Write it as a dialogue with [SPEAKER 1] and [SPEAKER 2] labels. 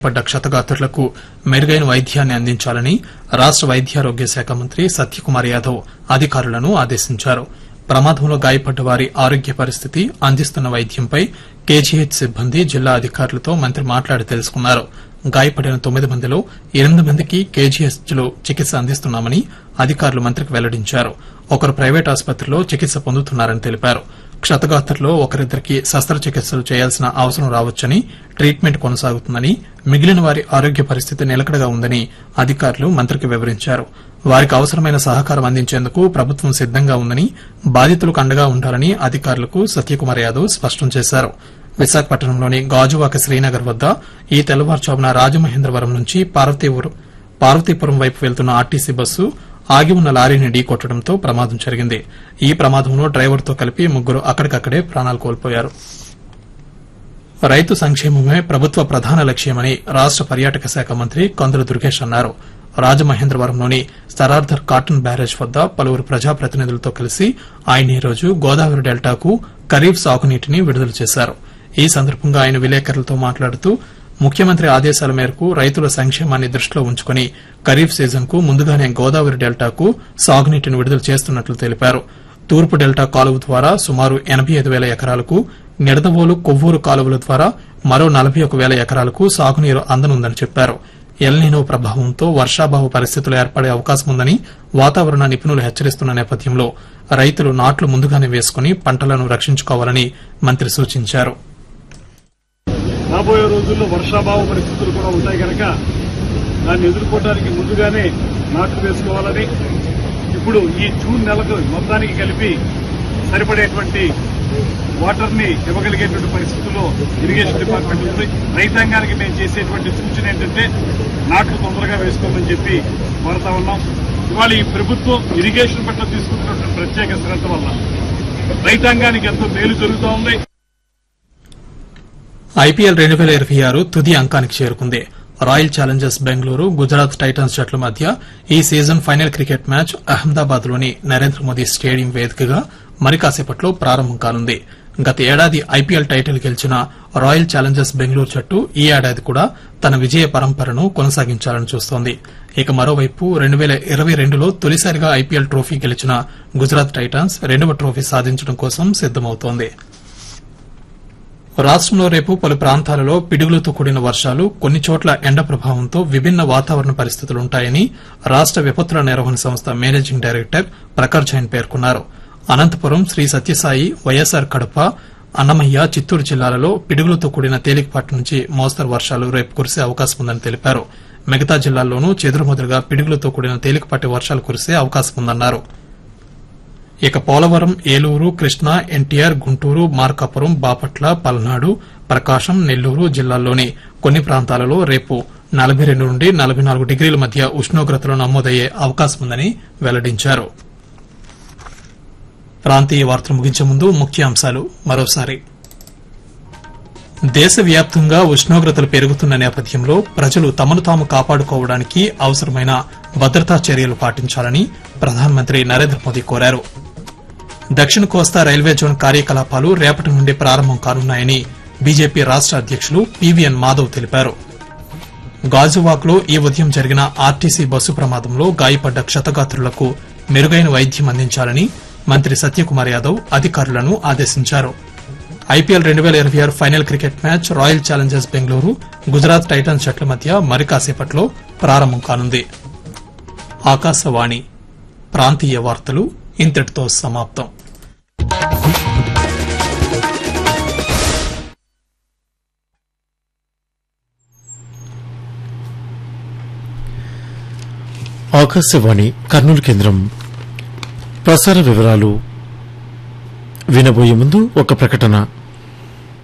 [SPEAKER 1] పడ్డ క్షతగాత్రులకు మెరుగైన వైద్యాన్ని అందించాలని రాష్ట వైద్యారోగ్య శాఖ మంత్రి సత్యకుమార్ యాదవ్ అధికారులను ఆదేశించారు ప్రమాదంలో గాయపడ్డ వారి ఆరోగ్య పరిస్థితి అందిస్తున్న వైద్యంపై కేజీహెచ్ సిబ్బంది జిల్లా అధికారులతో మంత్రి మాట్లాడి తెలుసుకున్నారు గాయపడిన తొమ్మిది మందిలో ఎనిమిది మందికి కేజీహెచ్ లో చికిత్స అందిస్తున్నామని అధికారులు మంత్రికి వెల్లడించారు ఒకరు ప్రైవేట్ ఆసుపత్రిలో చికిత్స పొందుతున్నారని తెలిపారు క్షతగాత్రుల్లో ఒకరిద్దరికి శస్త్రచికిత్సలు చేయాల్సిన అవసరం రావచ్చని ట్రీట్మెంట్ కొనసాగుతుందని మిగిలిన వారి ఆరోగ్య పరిస్థితి నిలకడగా ఉందని అధికారులు మంత్రికి వివరించారు వారికి అవసరమైన సహకారం అందించేందుకు ప్రభుత్వం సిద్దంగా ఉందని బాధితులకు అండగా ఉండాలని అధికారులకు సత్యకుమార్ యాదవ్ స్పష్టం చేశారు విశాఖపట్నంలోని గాజువాక శ్రీనగర్ వద్ద ఈ తెల్లవారుజామున రాజమహేంద్రవరం నుంచి పార్వతీపురం పార్వతీపురం వైపు వెళ్తున్న ఆర్టీసీ బస్సు ఆగి ఉన్న లారీని ఢీకొట్టడంతో ప్రమాదం జరిగింది ఈ ప్రమాదంలో డ్రైవర్తో కలిపి ముగ్గురు అక్కడికక్కడే ప్రాణాలు కోల్పోయారు రైతు సంక్షేమమే ప్రభుత్వ ప్రధాన లక్ష్యమని రాష్ట పర్యాటక శాఖ మంత్రి కందుల దుర్గేష్ అన్నారు రాజమహేంద్రవరంలోని స్తరార్థర్ కాటన్ బ్యారేజ్ వద్ద పలువురు ప్రజాప్రతినిధులతో కలిసి ఆయన ఈ రోజు గోదావరి డెల్టాకు ఖరీఫ్ సాగునీటిని విడుదల చేశారు ఈ సందర్భంగా ఆయన విలేకరులతో మాట్లాడుతూ ముఖ్యమంత్రి ఆదేశాల మేరకు రైతుల సంక్షేమాన్ని దృష్టిలో ఉంచుకుని ఖరీఫ్ సీజన్ కు ముందుగానే గోదావరి డెల్టాకు సాగునీటిని విడుదల చేస్తున్నట్లు తెలిపారు తూర్పు డెల్టా కాలువ ద్వారా సుమారు ఎనబై ఐదు వేల ఎకరాలకు నిడదవోలు కొవ్వూరు కాలువల ద్వారా మరో నలభై ఒక వేల ఎకరాలకు సాగునీరు అందనుందని చెప్పారు ఎల్నీనో ప్రభావంతో వర్షాభావ పరిస్థితులు ఏర్పడే అవకాశం ఉందని వాతావరణ నిపుణులు హెచ్చరిస్తున్న నేపథ్యంలో రైతులు నాట్లు ముందుగానే వేసుకుని పంటలను రక్షించుకోవాలని మంత్రి సూచించారు
[SPEAKER 2] రాబోయే రోజుల్లో వర్షాభావ పరిస్థితులు కూడా ఉంటాయి కనుక దాన్ని ఎదుర్కోవడానికి ముందుగానే నాట్లు వేసుకోవాలని ఇప్పుడు ఈ జూన్ నెలకు మొత్తానికి కలిపి సరిపడేటువంటి వాటర్ ని ఇవ్వగలిగేటువంటి పరిస్థితుల్లో ఇరిగేషన్ డిపార్ట్మెంట్ ఉంది రైతాంగానికి మేము చేసేటువంటి సూచన ఏంటంటే నాట్లు తొందరగా వేసుకోమని చెప్పి కోరుతా ఉన్నాం ఇవాళ ఈ ప్రభుత్వం ఇరిగేషన్ పట్ల తీసుకుంటున్నటువంటి ప్రత్యేక శ్రద్ధ వల్ల రైతాంగానికి ఎంతో మేలు జరుగుతూ ఉంది
[SPEAKER 1] ఐపీఎల్ రెండు వేల ఇరవై ఆరు తుది అంకానికి చేరుకుంది Royal Challengers Bengaluru Gujarat Titans జట్ల మధ్య ఈ season final cricket match Ahmedabad లోని నరేంద్ర మోదీ స్టేడియం వేదికగా మరి కాసేపట్లో ప్రారంభం కానుంది గత ఏడాది ఐపీఎల్ టైటిల్ గెలిచిన రాయల్ ఛాలెంజర్స్ బెంగళూరు జట్టు ఈ ఏడాది కూడా తన విజయ పరంపరను కొనసాగించాలని చూస్తోంది ఇక మరోవైపు రెండు వేల ఇరవై రెండులో తొలిసారిగా ఐపీఎల్ ట్రోఫీ గెలిచిన గుజరాత్ టైటన్స్ రెండవ ట్రోఫీ సాధించడం కోసం సిద్దమవుతోంది రాష్టంలో రేపు పలు ప్రాంతాలలో పిడుగులతో కూడిన వర్షాలు కొన్ని చోట్ల ఎండ ప్రభావంతో విభిన్న వాతావరణ పరిస్థితులుంటాయని రాష్ట విపత్తుల నిర్వహణ సంస్థ మేనేజింగ్ డైరెక్టర్ ప్రఖర్ జైన్ పేర్కొన్నారు అనంతపురం శ్రీ సత్యసాయి వైఎస్సార్ కడప అన్నమయ్య చిత్తూరు జిల్లాలలో పిడుగులతో కూడిన తేలికపాటి నుంచి మోస్తరు వర్షాలు రేపు కురిసే అవకాశం ఉందని తెలిపారు మిగతా జిల్లాల్లోనూ చెదురుమదురుగా పిడుగులతో కూడిన తేలికపాటి వర్షాలు కురిసే అవకాశం ఉందన్నారు ఇక పోలవరం ఏలూరు కృష్ణా ఎన్టీఆర్ గుంటూరు మార్కాపురం బాపట్ల పల్నాడు ప్రకాశం నెల్లూరు జిల్లాల్లోని కొన్ని ప్రాంతాలలో రేపు నలభై రెండు నుండి నలభై నాలుగు డిగ్రీల మధ్య ఉష్ణోగ్రతలు నమోదయ్యే అవకాశం ఉందని వెల్లడించారు ప్రాంతీయ వార్తలు ముగించే ముందు ముఖ్యాంశాలు మరోసారి దేశవ్యాప్తంగా ఉష్ణోగ్రతలు పెరుగుతున్న నేపథ్యంలో ప్రజలు తమను తాము కాపాడుకోవడానికి అవసరమైన భద్రతా చర్యలు పాటించాలని ప్రధానమంత్రి నరేంద్ర మోదీ కోరారు దక్షిణ కోస్తా రైల్వే జోన్ కార్యకలాపాలు రేపటి నుండి ప్రారంభం కానున్నాయని బీజేపీ రాష్ట అధ్యకులు పీవీఎన్ మాధవ్ తెలిపారు గాజువాక్ లో ఈ ఉదయం జరిగిన ఆర్టీసీ బస్సు ప్రమాదంలో గాయపడ్డ క్షతగాత్రులకు మెరుగైన వైద్యం అందించాలని మంత్రి సత్యకుమార్ యాదవ్ అధికారులను ఆదేశించారు ఐపీఎల్ రెండు వేల ఇరవై ఆరు final cricket match Royal Challengers Bengaluru Gujarat Titans జట్ల మధ్య మరి కాసేపట్లో ప్రారంభం కానుంది ఆకాశవాణి ప్రాంతీయ వార్తలు ఇంతటితో సమాప్తం
[SPEAKER 3] ఆకాశవాణి కర్నూలు కేంద్రం ప్రసార వివరాలు వినబోయే ముందు ఒక ప్రకటన